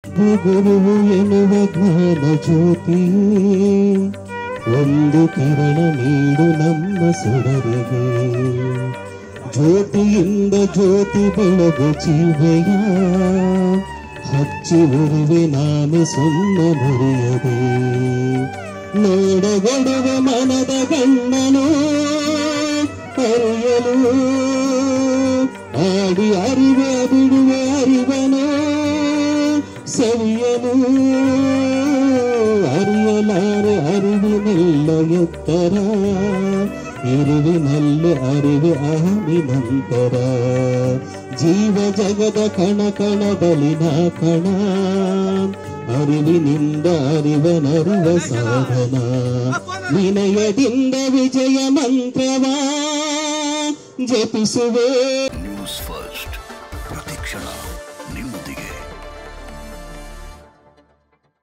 ಗುರುವು ಎನ್ನುವ ಜ್ಞಾನ ಜ್ಯೋತಿ ಒಂದು ಕಿರಣ ನೀಡು ನಮ್ಮ ಸುಡರಿಗೆ ಜ್ಯೋತಿಯಿಂದ ಜ್ಯೋತಿ ಬೆಳಗು ಜೀವೆಯ ಹಚ್ಚಿ ಉರುವೆ ನಾನು ಸುಮ್ಮ ಮುರಿಯದೆ ನೋಡಗೊಡುವ ಮನದ ಗಣ್ಣನು ಅರಿಯಲು ಆಡಿ ಅರಿವೆ ಬಿಡುವೆ ಅರಿವನು ಸವಿಯನು ಅರಿಯಲಾರೆ ಅರಿವಿನೆಲ್ಲ ಎತ್ತರ ಇರುವಿನಲ್ಲಿ ಅರಿವೆ ಅಹಮಿ ನಂತರ ಜೀವ ಜಗದ ಕಣ ಕಣದಲ್ಲಿನ ಕಣ ಅರಿವಿನಿಂದ ಅರಿವನರಿವ ಸಾಧನ ವಿನಯದಿಂದ ವಿಜಯ ಮಂತ್ರವ ಜಪಿಸುವೆ ನ್ಯೂಸ್ ಫಸ್ಟ್